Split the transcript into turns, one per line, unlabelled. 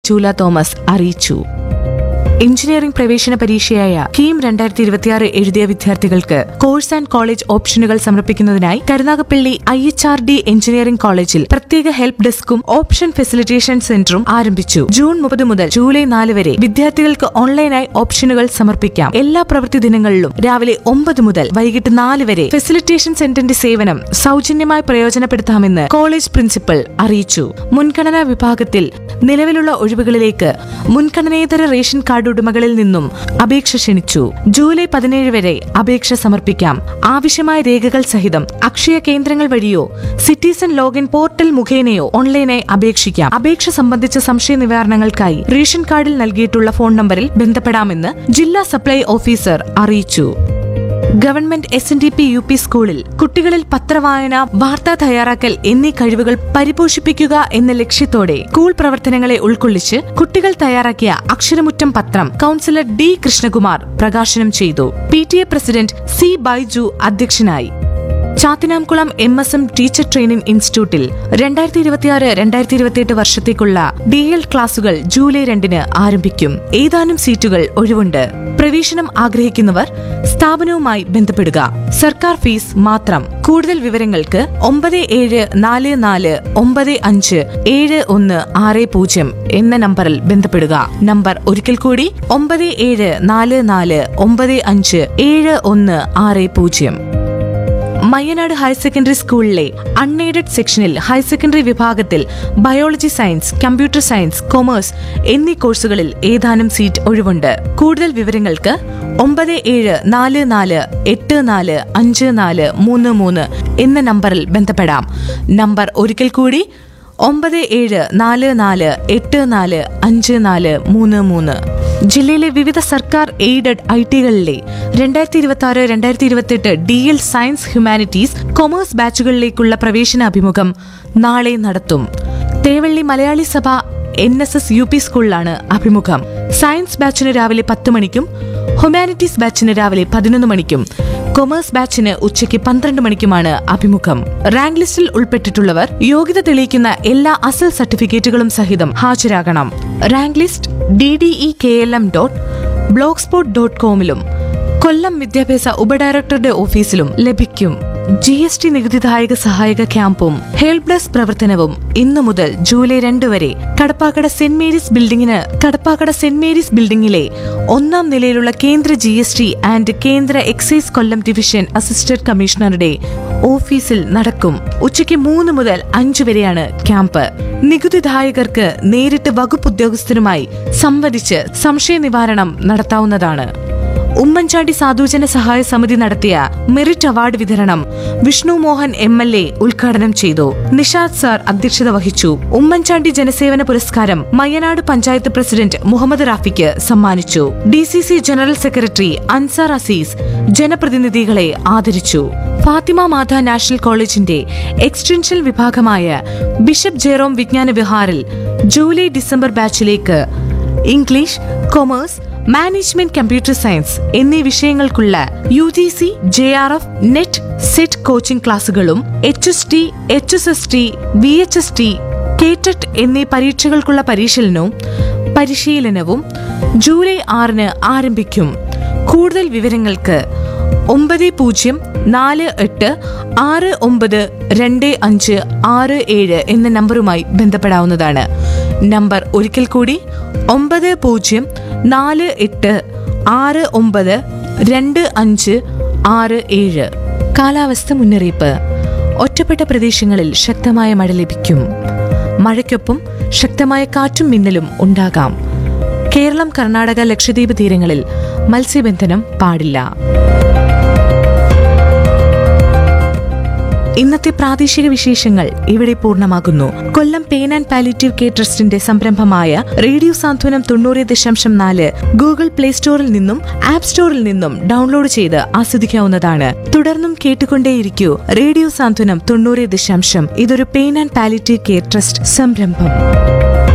ചൂല Thomas അറിയിച്ചു engineering പ്രവേശന പരീക്ഷയായ കീം രണ്ടായിരത്തി ഇരുപത്തിയാറ് എഴുതിയ വിദ്യാർത്ഥികൾക്ക് കോഴ്സ് ആൻഡ് കോളേജ് ഓപ്ഷനുകൾ സമർപ്പിക്കുന്നതിനായി Karunagappally I H R D engineering കോളേജിൽ പ്രത്യേക ഹെൽപ്പ് ഡെസ്കും ഓപ്ഷൻ ഫെസിലിറ്റേഷൻ സെന്ററും ആരംഭിച്ചു ജൂൺ മുപ്പത് മുതൽ ജൂലൈ നാല് വരെ വിദ്യാർത്ഥികൾക്ക് ഓൺലൈനായി ഓപ്ഷനുകൾ സമർപ്പിക്കാം എല്ലാ പ്രവൃത്തി ദിനങ്ങളിലും രാവിലെ ഒമ്പത് മുതൽ വൈകിട്ട് നാല് വരെ ഫെസിലിറ്റേഷൻ സെന്ററിന്റെ സേവനം സൗജന്യമായി പ്രയോജനപ്പെടുത്താമെന്ന് കോളേജ് പ്രിൻസിപ്പൽ അറിയിച്ചു മുൻഗണനാ വിഭാഗത്തിൽ നിലവിലുള്ള ഒഴിവുകളിലേക്ക് മുൻഗണനേതര റേഷൻ കാർഡ് ഉടമകളിൽ നിന്നും അപേക്ഷ ക്ഷണിച്ചു ജൂലൈ പതിനേഴ് വരെ അപേക്ഷ സമർപ്പിക്കാം ആവശ്യമായ രേഖകൾ സഹിതം അക്ഷയ കേന്ദ്രങ്ങൾ വഴിയോ സിറ്റിസൺ ലോഗിൻ പോർട്ടൽ മുഖേനയോ ഓൺലൈനായി അപേക്ഷിക്കാം അപേക്ഷ സംബന്ധിച്ച സംശയ നിവാരണങ്ങൾക്കായി റേഷൻ കാർഡിൽ നൽകിയിട്ടുള്ള ഫോൺ നമ്പറിൽ ബന്ധപ്പെടാമെന്ന് ജില്ലാ സപ്ലൈ ഓഫീസർ അറിയിച്ചു government S N D P U P സ്കൂളിൽ കുട്ടികളിൽ പത്രവായന വാർത്താ തയ്യാറാക്കൽ എന്നീ കഴിവുകൾ പരിപോഷിപ്പിക്കുക എന്ന ലക്ഷ്യത്തോടെ സ്കൂൾ പ്രവർത്തനങ്ങളെ ഉൾക്കൊള്ളിച്ച് കുട്ടികൾ തയ്യാറാക്കിയ അക്ഷരമുറ്റം പത്രം കൌൺസിലർ ഡി കൃഷ്ണകുമാർ പ്രകാശനം ചെയ്തു P T A president C Baiju അധ്യക്ഷനായി Chathinamkulam M S M teacher training ഇൻസ്റ്റിറ്റ്യൂട്ടിൽ രണ്ടായിരത്തി ഇരുപത്തിയാറ് രണ്ടായിരത്തി ഇരുപത്തിയെട്ട് വർഷത്തേക്കുള്ള ഡി എൽ ക്ലാസുകൾ ജൂലൈ രണ്ടിന് ആരംഭിക്കും ഏതാനും സീറ്റുകൾ ഒഴിവുണ്ട് പ്രവേശനം ആഗ്രഹിക്കുന്നവർ സ്ഥാപനവുമായി ബന്ധപ്പെടുക സർക്കാർ ഫീസ് മാത്രം കൂടുതൽ വിവരങ്ങൾക്ക് ഒമ്പത് ഏഴ് നാല് നാല് ഒമ്പത് അഞ്ച് ഏഴ് ഒന്ന് ആറ് പൂജ്യം എന്ന നമ്പറിൽ ബന്ധപ്പെടുക നമ്പർ ഒരിക്കൽ കൂടി ഒമ്പത് ഏഴ് നാല് നാല് ഒമ്പത് അഞ്ച് ഏഴ് ഒന്ന് ആറ് പൂജ്യം മയ്യനാട് ഹയർ സെക്കൻഡറി സ്കൂളിലെ അൺഎയ്ഡഡ് സെക്ഷനിൽ ഹയർ സെക്കൻഡറി വിഭാഗത്തിൽ biology science computer science commerce എന്നീ കോഴ്സുകളിൽ ഏതാനും സീറ്റ് ഒഴിവുണ്ട് കൂടുതൽ വിവരങ്ങൾക്ക് ഒമ്പത് ഏഴ് നാല് നാല് എട്ട് നാല് അഞ്ച് നാല് മൂന്ന് മൂന്ന് എന്ന നമ്പറിൽ ബന്ധപ്പെടാം നമ്പർ ഒരിക്കൽ കൂടി ഒമ്പത് ഏഴ് നാല് നാല് എട്ട് നാല് അഞ്ച് നാല് മൂന്ന് മൂന്ന് ജില്ലയിലെ വിവിധ സർക്കാർ എയ്ഡഡ് ഐ ടികളിലെ രണ്ടായിരത്തി ഇരുപത്തി ആറ് രണ്ടായിരത്തി ഇരുപത്തെട്ട് D L science humanities commerce ബാച്ചുകളിലേക്കുള്ള പ്രവേശന അഭിമുഖം നാളെ നടത്തും Thevally Malayali Sabha N S S U P സ്കൂളിലാണ് അഭിമുഖം സയൻസ് ബാച്ചിന് രാവിലെ പത്ത് മണിക്കും ഹ്യൂമാനിറ്റീസ് ബാച്ചിന് രാവിലെ പതിനൊന്ന് മണിക്കും കൊമേഴ്സ് ബാച്ചിന് ഉച്ചയ്ക്ക് പന്ത്രണ്ട് മണിക്കുമാണ് അഭിമുഖം റാങ്ക് ലിസ്റ്റിൽ ഉൾപ്പെട്ടിട്ടുള്ളവർ യോഗ്യത തെളിയിക്കുന്ന എല്ലാ അസൽ സർട്ടിഫിക്കറ്റുകളും സഹിതം ഹാജരാകണം rank list D D E K L M dot blogspot dot കോമിലും കൊല്ലം വിദ്യാഭ്യാസ ഉപഡയറക്ടറുടെ ഓഫീസിലും ലഭിക്കും ജി എസ് ടി നികുതിദായക സഹായക ക്യാമ്പും ഹെൽപ് ഡെസ്ക് പ്രവർത്തനവും ഇന്നു മുതൽ ജൂലൈ രണ്ട് വരെ കടപ്പാക്കട സെന്റ് മേരീസ് ബിൽഡിംഗിന് കടപ്പാക്കട സെന്റ് മേരീസ് ബിൽഡിംഗിലെ ഒന്നാം നിലയിലുള്ള കേന്ദ്ര ജി എസ് ടി ആൻഡ് കേന്ദ്ര എക്സൈസ് കൊല്ലം ഡിവിഷൻ അസിസ്റ്റന്റ് കമ്മീഷണറുടെ ഓഫീസിൽ നടക്കും ഉച്ചയ്ക്ക് മൂന്ന് മുതൽ അഞ്ച് വരെയാണ് ക്യാമ്പ് നികുതിദായകർക്ക് നേരിട്ട് വകുപ്പ് ഉദ്യോഗസ്ഥരുമായി സംവദിച്ച് സംശയ നിവാരണം നടത്താവുന്നതാണ് ഉമ്മൻചാണ്ടി സാധുജന സഹായ സമിതി നടത്തിയ മെറിറ്റ് അവാർഡ് വിതരണം Vishnu Mohan M L A ഉദ്ഘാടനം ചെയ്തു നിഷാദ് സാർ അധ്യക്ഷത വഹിച്ചു ഉമ്മൻചാണ്ടി ജനസേവന പുരസ്കാരം മയ്യനാട് പഞ്ചായത്ത് പ്രസിഡന്റ് മുഹമ്മദ് റാഫിക്ക് സമ്മാനിച്ചു D C C general secretary Ansar Aziz ജനപ്രതിനിധികളെ ആദരിച്ചു ഫാത്തിമ മാത നാഷണൽ കോളേജിന്റെ എക്സ്റ്റൻഷൻ വിഭാഗമായ ബിഷപ്പ് ജെറോം വിജ്ഞാന വിഹാറിൽ ജൂലൈ ഡിസംബർ ബാച്ചിലേക്ക് English commerce management computer science എന്നീ വിഷയങ്ങൾക്കുള്ള U G C J R F net set coaching ക്ലാസുകളും H S T H S S T V H S T കേറ്ററ്റ് എന്നീ പരീക്ഷകൾക്കുള്ള പരിശീലനവും പരിശീലനവും ജൂലൈ ആറിന് ആരംഭിക്കും കൂടുതൽ വിവരങ്ങൾക്ക് ഒമ്പത് പൂജ്യം നാല് എട്ട് ആറ് ഒമ്പത് രണ്ട് അഞ്ച് ആറ് ഏഴ് എന്ന നമ്പറുമായി ബന്ധപ്പെടാവുന്നതാണ് നമ്പർ ഒരിക്കൽ കൂടി ഒമ്പത് പൂജ്യം നാല് എട്ട് ആറ് ഒമ്പത് രണ്ട് അഞ്ച് ആറ് ഏഴ് കാലാവസ്ഥ മുന്നറിയിപ്പ് ഒറ്റപ്പെട്ട പ്രദേശങ്ങളിൽ ശക്തമായ മഴ ലഭിക്കും മഴയ്ക്കൊപ്പം ശക്തമായ കാറ്റും മിന്നലും ഉണ്ടാകാം കേരളം കർണാടക ലക്ഷദ്വീപ് തീരങ്ങളിൽ മത്സ്യബന്ധനം പാടില്ല ഇന്നത്തെ പ്രാദേശിക വിശേഷങ്ങൾ ഇവിടെ പൂർണ്ണമാകുന്നു Kollam pain and palliative care ട്രസ്റ്റിന്റെ സംരംഭമായ റേഡിയോ സാന്ത്വനം തൊണ്ണൂറ് ദശാംശം നാല് ഗൂഗിൾ പ്ലേ സ്റ്റോറിൽ നിന്നും ആപ്പ് സ്റ്റോറിൽ നിന്നും ഡൗൺലോഡ് ചെയ്ത് ആസ്വദിക്കാവുന്നതാണ് തുടർന്നും കേട്ടുകൊണ്ടേയിരിക്കൂ റേഡിയോ സാന്ത്വനം തൊണ്ണൂറ് ദശാംശം ഇതൊരു pain and palliative care trust സംരംഭം